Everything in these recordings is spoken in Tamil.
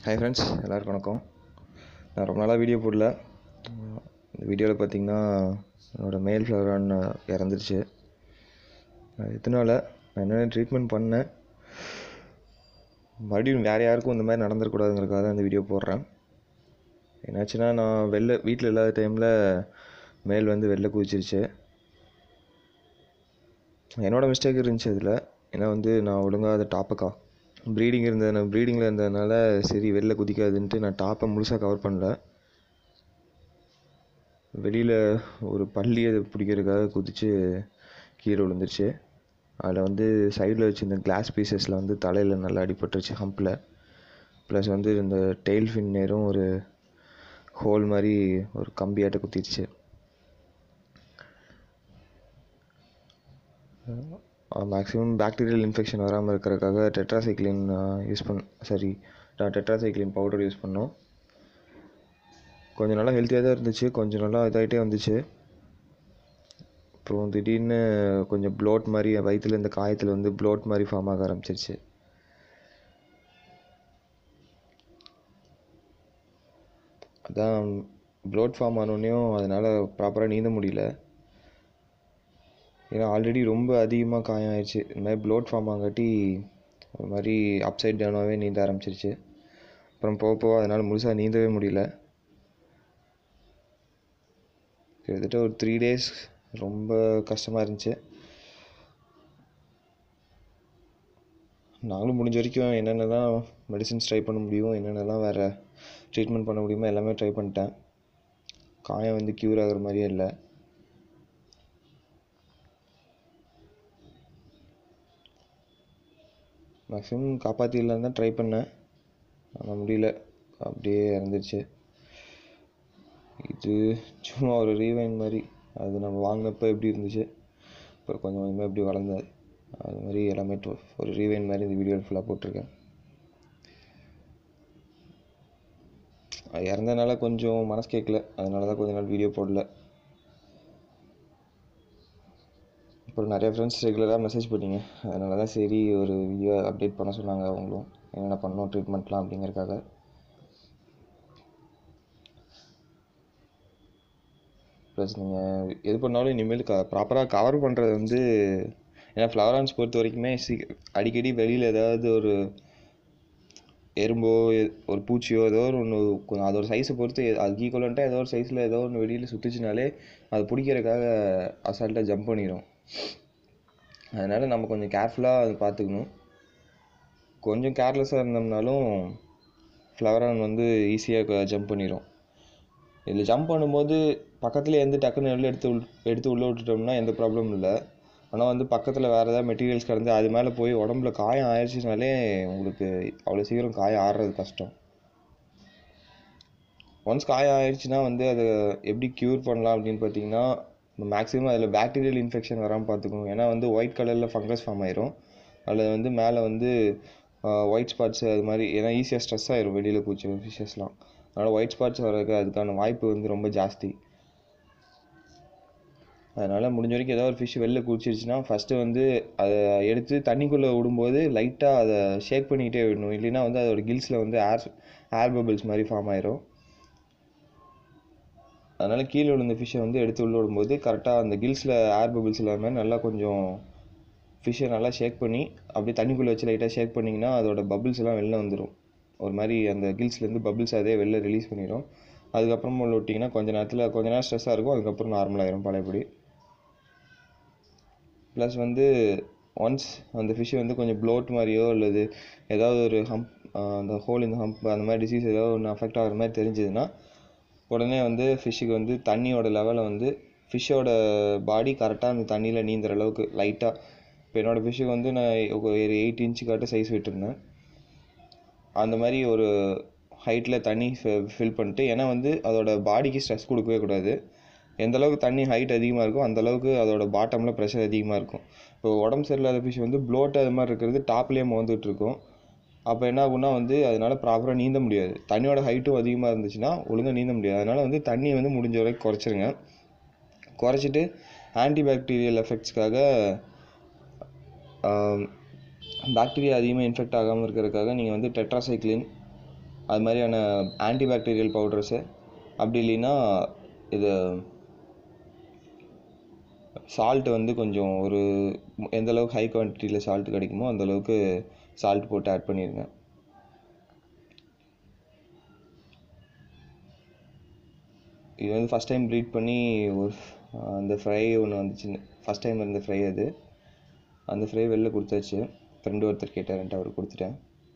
ஹாய் ஃப்ரெண்ட்ஸ் எல்லாருக்கும் வணக்கம் நான் ரொம்ப நாளாக வீடியோ போடல இந்த வீடியோவில் பார்த்தீங்கன்னா என்னோடய மேல் ஃப்ளவரான் இறந்துருச்சு அது எத்தனால நான் என்னென்ன ட்ரீட்மெண்ட் பண்ணேன் மறுபடியும் வேறு யாருக்கும் இந்த மாதிரி நடந்துடக்கூடாதுங்கிறதுக்காக தான் இந்த வீடியோ போடுறேன் என்னாச்சுன்னா நான் வெளில வீட்டில் இல்லாத டைமில் மேல் வந்து வெளில குதிச்சிருச்சு என்னோடய மிஸ்டேக் இருந்துச்சு அதில் ஏன்னா வந்து நான் ஒழுங்காக அதை டாப்பக்கா ப்ரீடிங் இருந்தது ப்ரீடிங்கில் இருந்ததுனால சரி வெளில குதிக்காதுன்ட்டு நான் டாப்பை முழுசாக கவர் பண்ணல வெளியில் ஒரு பள்ளி அதை பிடிக்கிறதுக்காக குதித்து கீழே விழுந்துருச்சு அதில் வந்து சைடில் வச்சுருந்த கிளாஸ் பீசஸில் வந்து தலையில் நல்லா அடிபட்டுருச்சு ஹம்பில் ப்ளஸ் வந்து இந்த டெய்ல் ஃபின் நேரும் ஒரு ஹோல் மாதிரி ஒரு கம்பியாட்ட குத்திடுச்சு மேக்ஸிமம் பாக்டீரியல் இன்ஃபெக்ஷன் வராமல் இருக்கிறதுக்காக டெட்ராசைக்ளின் யூஸ் பண்ண சாரி டெட்ராசைக்ளின் பவுடர் யூஸ் பண்ணோம் கொஞ்சம் நல்லா ஹெல்த்தியாக தான் இருந்துச்சு கொஞ்சம் நல்லா இதாகிட்டே வந்துச்சு அப்புறம் திடீர்னு கொஞ்சம் ப்ளோட் மாதிரி வயிற்றுல இந்த காயத்தில் வந்து ப்ளோட் மாதிரி ஃபார்ம் ஆக ஆரம்பிச்சிருச்சு அதான் ப்ளோட் ஃபார்ம் ஆனோடனையும் அதனால் ப்ராப்பராக நீந்த முடியல ஏன்னா ஆல்ரெடி ரொம்ப அதிகமாக காயம் ஆயிடுச்சு இந்த மாதிரி ப்ளோட் ஃபார்ம் ஆகாட்டி ஒரு மாதிரி அப்சைட் டவுனாகவே நீந்த ஆரம்பிச்சிருச்சு அப்புறம் போக போக அதனால் முழுசாக நீந்தவே முடியல கிட்டத்தட்ட ஒரு த்ரீ டேஸ் ரொம்ப கஷ்டமாக இருந்துச்சு நாங்களும் முடிஞ்ச வரைக்கும் என்னென்னலாம் மெடிசின்ஸ் ட்ரை பண்ண முடியும் என்னென்னலாம் வேறு ட்ரீட்மெண்ட் பண்ண முடியுமோ எல்லாமே ட்ரை பண்ணிட்டேன் காயம் வந்து க்யூர் ஆகிற மாதிரியே இல்லை மேக்ஸிமம் காப்பாற்றிடலான்னு தான் ட்ரை பண்ணேன் ஆனால் முடியல அப்படியே இறந்துருச்சு இது சும்மா ஒரு ரீவைன் மாதிரி அது நம்ம வாங்கினப்போ எப்படி இருந்துச்சு அப்புறம் கொஞ்சம் கொஞ்சமாக எப்படி வளர்ந்தது அது மாதிரி எல்லாமே ஒரு ரீவைன் மாதிரி இந்த வீடியோ ஃபுல்லாக போட்டிருக்கேன் அது இறந்ததுனால கொஞ்சம் மனசு கேட்கல அதனால தான் கொஞ்ச நாள் வீடியோ போடல அப்புறம் நிறைய ஃப்ரெண்ட்ஸ் ரெகுலராக மெசேஜ் பண்ணிங்க அதனால தான் சரி ஒரு வீடியோ அப்டேட் பண்ண சொன்னாங்க அவங்களும் என்னென்ன பண்ணோம் ட்ரீட்மெண்ட்லாம் அப்படிங்கிறக்காக ப்ளஸ் நீங்கள் எது பண்ணாலும் இனிமேல் க ப்ராப்பராக கவர் பண்ணுறது வந்து ஏன்னா ஃப்ளவரான்ஸ் பொறுத்த வரைக்குமே சீ அடிக்கடி வெளியில் ஏதாவது ஒரு எறும்போ ஒரு பூச்சியோ ஏதோ ஒரு ஒன்று கொஞ்சம் அதோட சைஸை பொறுத்து அது ஈக்குவலண்ட்டாக ஏதோ ஒரு சைஸில் ஏதோ ஒன்று வெளியில் சுற்றுச்சுனாலே அது பிடிக்கிறதுக்காக அசால்ட்டாக ஜம்ப் பண்ணிடும் அதனால் நம்ம கொஞ்சம் கேர்ஃபுல்லாக அதை பார்த்துக்கணும் கொஞ்சம் கேர்லெஸ்ஸாக இருந்தோம்னாலும் ஃப்ளவரான் வந்து ஈஸியாக ஜம்ப் பண்ணிடும் இதில் ஜம்ப் பண்ணும்போது பக்கத்துலேயே இருந்து டக்குன்னு வெளில எடுத்து உள் எடுத்து உள்ளே விட்டுட்டோம்னா எந்த ப்ராப்ளமும் இல்லை ஆனால் வந்து பக்கத்தில் வேறு ஏதாவது மெட்டீரியல்ஸ் கிடந்து அது மேலே போய் உடம்புல காயம் ஆயிடுச்சுனாலே உங்களுக்கு அவ்வளோ சீக்கிரம் காயம் ஆடுறது கஷ்டம் ஒன்ஸ் காயம் ஆயிடுச்சுன்னா வந்து அதை எப்படி க்யூர் பண்ணலாம் அப்படின்னு பார்த்தீங்கன்னா மேக்ஸிமம் அதில் பாக்டீரியல் இன்ஃபெக்ஷன் வராமல் பார்த்துக்கணும் ஏன்னா வந்து ஒயிட் கலரில் ஃபங்கஸ் ஃபார்ம் ஆயிரும் அதில் வந்து மேலே வந்து ஒயிட் ஸ்பாட்ஸ் அது மாதிரி ஏன்னா ஈஸியாக ஸ்ட்ரெஸ் ஆயிரும் வெளியில் பூச்சி ஃபிஷஸ்லாம் அதனால் ஒயிட் ஸ்பாட்ஸ் வர்றதுக்கு அதுக்கான வாய்ப்பு வந்து ரொம்ப ஜாஸ்தி அதனால் முடிஞ்ச வரைக்கும் ஏதாவது ஒரு ஃபிஷ் வெளில குடிச்சிருச்சுன்னா ஃபஸ்ட்டு வந்து அதை எடுத்து தண்ணிக்குள்ளே விடும்போது லைட்டாக அதை ஷேக் பண்ணிக்கிட்டே விடணும் இல்லைன்னா வந்து அதோட கில்ஸில் வந்து ஏர் ஏர் பபிள்ஸ் மாதிரி ஃபார்ம் ஆயிரும் அதனால் கீழே விழுந்த ஃபிஷ்ஷை வந்து எடுத்து உள்ள விடும்போது கரெக்டாக அந்த கில்ஸில் ஏர் பபிள்ஸ் இல்லாமல் நல்லா கொஞ்சம் ஃபிஷ்ஷை நல்லா ஷேக் பண்ணி அப்படியே தண்ணிக்குள்ளே வச்சு லைட்டாக ஷேக் பண்ணிங்கன்னா அதோட பபிள்ஸ் எல்லாம் வெளில வந்துடும் ஒரு மாதிரி அந்த கில்ஸ்லேருந்து பபிள்ஸ் அதே வெளில ரிலீஸ் பண்ணிடும் அதுக்கப்புறமா உள்ள விட்டிங்கன்னா கொஞ்சம் நேரத்தில் கொஞ்ச நேரம் ஸ்ட்ரெஸ்ஸாக இருக்கும் அதுக்கப்புறம் நார்மலாகிடும் பழையபடி ப்ளஸ் வந்து ஒன்ஸ் அந்த ஃபிஷ்ஷு வந்து கொஞ்சம் ப்ளோட் மாதிரியோ அல்லது ஏதாவது ஒரு ஹம்ப் அந்த ஹோல் இந்த ஹம்ப் அந்த மாதிரி டிசீஸ் ஏதாவது ஒன்று அஃபெக்ட் ஆகிற மாதிரி தெரிஞ்சதுன்னா உடனே வந்து ஃபிஷ்ஷுக்கு வந்து தண்ணியோட லெவலை வந்து ஃபிஷ்ஷோட பாடி கரெக்டாக அந்த தண்ணியில் நீந்துற அளவுக்கு லைட்டாக இப்போ என்னோடய ஃபிஷ்ஷுக்கு வந்து நான் ஒரு எயிட் இன்ச்சுக்காட்ட சைஸ் விட்டுருந்தேன் அந்த மாதிரி ஒரு ஹைட்டில் தண்ணி ஃபில் பண்ணிட்டு ஏன்னா வந்து அதோட பாடிக்கு ஸ்ட்ரெஸ் கொடுக்கவே கூடாது எந்த அளவுக்கு தண்ணி ஹைட் அதிகமாக இருக்கோ அந்த அளவுக்கு அதோட பாட்டமில் ப்ரெஷர் அதிகமாக இருக்கும் இப்போ உடம்பு சரியில்லாத ஃபிஷ் வந்து ப்ளோட் அது மாதிரி இருக்கிறது டாப்லேயே மோந்துட்டு இருக்கும் அப்போ என்ன ஆகும்னா வந்து அதனால் ப்ராப்பராக நீந்த முடியாது தண்ணியோட ஹைட்டும் அதிகமாக இருந்துச்சுன்னா ஒழுங்காக நீந்த முடியாது அதனால் வந்து தண்ணியை வந்து முடிஞ்ச வரைக்கும் குறைச்சிருங்க குறைச்சிட்டு ஆன்டிபாக்டீரியல் எஃபெக்ட்ஸ்க்காக பாக்டீரியா அதிகமாக இன்ஃபெக்ட் ஆகாமல் இருக்கிறதுக்காக நீங்கள் வந்து டெட்ராசைக்ளின் அது மாதிரியான ஆன்டிபாக்டீரியல் பவுடர்ஸு அப்படி இல்லைன்னா இது சால்ட் வந்து கொஞ்சம் ஒரு எந்த அளவுக்கு ஹை குவான்டிட்டியில் சால்ட் கிடைக்குமோ அந்த அளவுக்கு சால்ட் போட்டு ஆட் பண்ணிடுங்க இது வந்து ஃபஸ்ட் டைம் ப்ரீட் பண்ணி ஒரு அந்த ஃப்ரை ஒன்று வந்துச்சு ஃபஸ்ட் டைம் இருந்த ஃப்ரை அது அந்த ஃப்ரை வெளில கொடுத்தாச்சு ஃப்ரெண்டு ஒருத்தர் கேட்டாருன்ட்டு அவர் கொடுத்துட்டேன்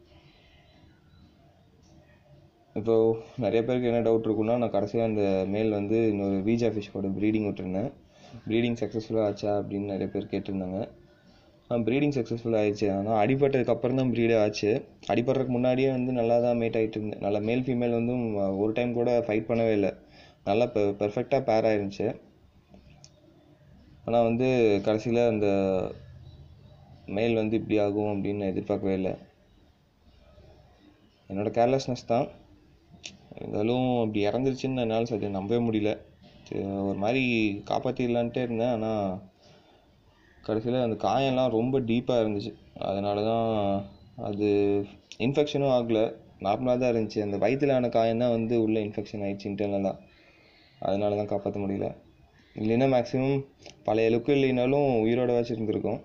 இப்போது நிறைய பேருக்கு என்ன டவுட் இருக்குன்னா நான் கடைசியாக அந்த மேல் வந்து இன்னொரு வீஜா ஃபிஷ்ஷோட ப்ரீடிங் விட்டுருந்தேன் ப்ரீடிங் சக்ஸஸ்ஃபுல்லாக ஆச்சா அப்படின்னு நிறைய பேர் கேட்டிருந்தாங்க ப்ரீடிங் சக்ஸஸ்ஃபுல் ஆயிடுச்சு ஆனால் அடிபட்டதுக்கு அப்புறம் தான் ப்ரீடே ஆச்சு அடிபடுறதுக்கு முன்னாடியே வந்து நல்லா தான் மேட் ஆகிட்டு இருந்தேன் நல்லா மேல் ஃபீமேல் வந்து ஒரு டைம் கூட ஃபைட் பண்ணவே இல்லை நல்லா பெ பெர்ஃபெக்டாக பேர் ஆயிருந்துச்சு ஆனால் வந்து கடைசியில் அந்த மேல் வந்து இப்படி ஆகும் அப்படின்னு நான் எதிர்பார்க்கவே இல்லை என்னோடய கேர்லெஸ்னஸ் தான் இருந்தாலும் அப்படி இறந்துருச்சுன்னு என்னால் சரி நம்பவே முடியல ஒரு மாதிரி காப்பாற்றிடலான்ட்டே இருந்தேன் ஆனால் கடைசியில் அந்த காயம்லாம் ரொம்ப டீப்பாக இருந்துச்சு அதனால தான் அது இன்ஃபெக்ஷனும் ஆகலை நார்மலாக தான் இருந்துச்சு அந்த வயிற்றில் ஆன காயம் தான் வந்து உள்ளே இன்ஃபெக்ஷன் ஆயிடுச்சு இன்டர்னலாக அதனால தான் காப்பாற்ற முடியல இல்லைன்னா மேக்ஸிமம் பழைய லுக்கு இல்லைனாலும் உயிரோட வச்சுருந்துருக்கோம்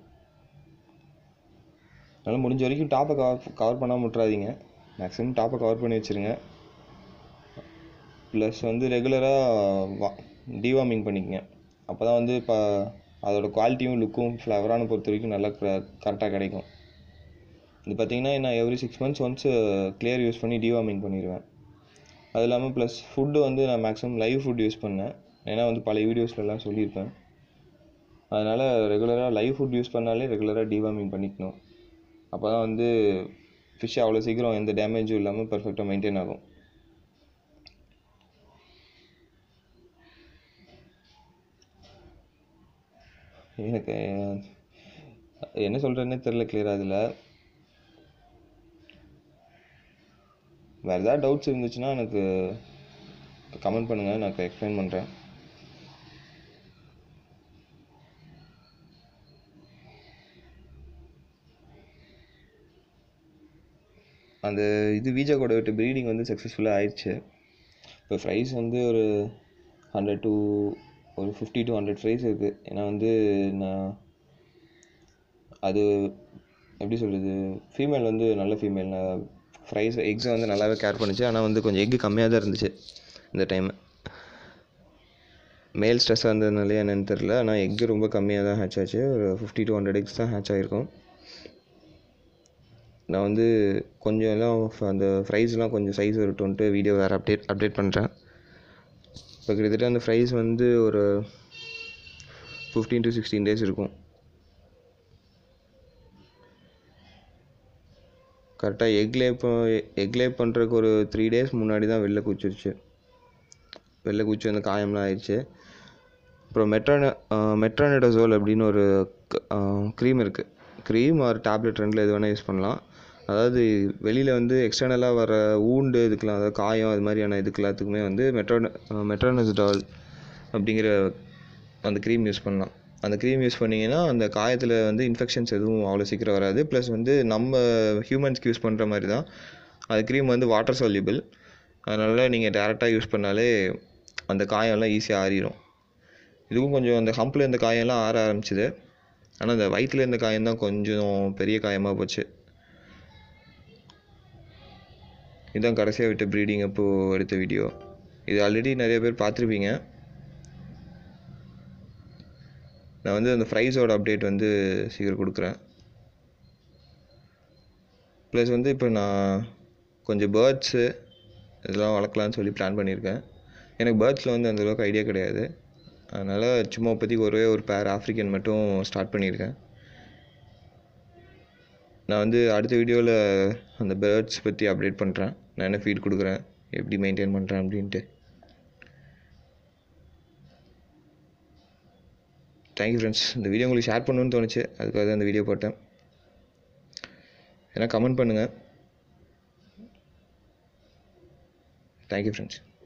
அதனால் முடிஞ்ச வரைக்கும் டாப்பை கவர் கவர் பண்ணாமல் விட்றாதீங்க மேக்ஸிமம் டாப்பை கவர் பண்ணி வச்சுருங்க ப்ளஸ் வந்து ரெகுலராக டிவார்மிங் பண்ணிக்கங்க அப்போ தான் வந்து இப்போ அதோட குவாலிட்டியும் லுக்கும் ஃப்ளவரான பொறுத்த வரைக்கும் நல்லா கரெக்டாக கிடைக்கும் இது பார்த்திங்கன்னா நான் every six months once clear use பண்ணி டிவார்மிங் பண்ணிடுவேன் அது இல்லாமல் ப்ளஸ் ஃபுட்டு வந்து நான் மேக்ஸிமம் லைவ் ஃபுட் யூஸ் பண்ணேன் ஏன்னா வந்து பழைய வீடியோஸ்லலாம் சொல்லியிருப்பேன் அதனால் ரெகுலராக லைவ் ஃபுட் யூஸ் பண்ணாலே ரெகுலராக டிவார்மிங் பண்ணிக்கணும் அப்போ தான் வந்து ஃபிஷ் அவ்வளோ சீக்கிரம் எந்த டேமேஜும் இல்லாமல் பர்ஃபெக்டாக மெயின்டைன் ஆகும் எனக்கு என்ன சொல்கிறேன்னே தெரில கிளியராக அதில் வேறு ஏதாவது டவுட்ஸ் இருந்துச்சுன்னா எனக்கு கமெண்ட் பண்ணுங்கள் நான் எக்ஸ்பிளைன் பண்ணுறேன் அந்த இது வீஜா கூட விட்டு ப்ரீடிங் வந்து சக்ஸஸ்ஃபுல்லாக ஆயிடுச்சு இப்போ ப்ரைஸ் வந்து ஒரு ஹண்ட்ரட் டூ ஒரு ஃபிஃப்டி டு ஹண்ட்ரட் ப்ரைஸ் இருக்குது ஏன்னா வந்து நான் அது எப்படி சொல்கிறது ஃபீமேல் வந்து நல்ல ஃபீமேல் நான் ஃப்ரைஸ் எக்ஸை வந்து நல்லாவே கேர் பண்ணுச்சு ஆனால் வந்து கொஞ்சம் எக்கு கம்மியாக தான் இருந்துச்சு இந்த டைமு மேல் ஸ்ட்ரெஸ்ஸாக இருந்ததுனாலே என்னன்னு தெரில ஆனால் எக்கு ரொம்ப கம்மியாக தான் ஹேட்ச் ஆச்சு ஒரு ஃபிஃப்டி டு ஹண்ட்ரட் எக்ஸ் தான் ஹேட்ச் ஆகிருக்கும் நான் வந்து கொஞ்சம் எல்லாம் அந்த ஃப்ரைஸ்லாம் கொஞ்சம் சைஸ் வரட்டும்ன்ட்டு வீடியோ வேறு அப்டேட் அப்டேட் பண்ணுறேன் இப்போ கிட்டத்தட்ட அந்த ஃப்ரைஸ் வந்து ஒரு ஃபிஃப்டீன் டு சிக்ஸ்டீன் டேஸ் இருக்கும் கரெக்டாக எக் லே எக் லே பண்ணுறதுக்கு ஒரு த்ரீ டேஸ் முன்னாடி தான் வெளில குச்சிருச்சு வெளில குச்சி வந்து காயம்லாம் ஆயிடுச்சு அப்புறம் மெட்ரான மெட்ரானடோசோல் அப்படின்னு ஒரு க்ரீம் இருக்குது க்ரீம் ஒரு டேப்லெட் ரெண்டில் எது வேணால் யூஸ் பண்ணலாம் அதாவது வெளியில் வந்து எக்ஸ்டர்னலாக வர ஊண்டு இதுக்கெலாம் அதாவது காயம் அது மாதிரியான இதுக்கு எல்லாத்துக்குமே வந்து மெட்ரான மெட்ரானஸ்டால் அப்படிங்கிற அந்த க்ரீம் யூஸ் பண்ணலாம் அந்த க்ரீம் யூஸ் பண்ணிங்கன்னா அந்த காயத்தில் வந்து இன்ஃபெக்ஷன்ஸ் எதுவும் அவ்வளோ சீக்கிரம் வராது ப்ளஸ் வந்து நம்ம ஹியூமன்ஸ்க்கு யூஸ் பண்ணுற மாதிரி தான் அது க்ரீம் வந்து வாட்டர் சால்யூபிள் அதனால் நீங்கள் டேரெக்டாக யூஸ் பண்ணாலே அந்த காயம்லாம் ஈஸியாக ஆறிடும் இதுவும் கொஞ்சம் அந்த ஹம்பில் இருந்த காயம்லாம் ஆற ஆரம்பிச்சிது ஆனால் அந்த வயிற்றில் இருந்த காயம் தான் கொஞ்சம் பெரிய காயமாக போச்சு இதுதான் கடைசியாக விட்ட ப்ரீடிங் அப்போது எடுத்த வீடியோ இது ஆல்ரெடி நிறைய பேர் பார்த்துருப்பீங்க நான் வந்து அந்த ஃப்ரைஸோட அப்டேட் வந்து சீக்கிரம் கொடுக்குறேன் ப்ளஸ் வந்து இப்போ நான் கொஞ்சம் பேர்ட்ஸு இதெல்லாம் வளர்க்கலான்னு சொல்லி பிளான் பண்ணியிருக்கேன் எனக்கு பேர்ட்ஸில் வந்து அந்த அளவுக்கு ஐடியா கிடையாது அதனால் சும்மா இப்போதைக்கு ஒரே ஒரு பேர் ஆஃப்ரிக்கன் மட்டும் ஸ்டார்ட் பண்ணியிருக்கேன் நான் வந்து அடுத்த வீடியோவில் அந்த பேர்ட்ஸ் பற்றி அப்டேட் பண்ணுறேன் நான் என்ன ஃபீட் கொடுக்குறேன் எப்படி மெயின்டைன் பண்ணுறேன் அப்படின்ட்டு தேங்க்யூ ஃப்ரெண்ட்ஸ் இந்த வீடியோ உங்களுக்கு ஷேர் பண்ணணும்னு தோணுச்சு அதுக்காக தான் இந்த வீடியோ போட்டேன் ஏன்னா கமெண்ட் பண்ணுங்கள் தேங்க்யூ ஃப்ரெண்ட்ஸ்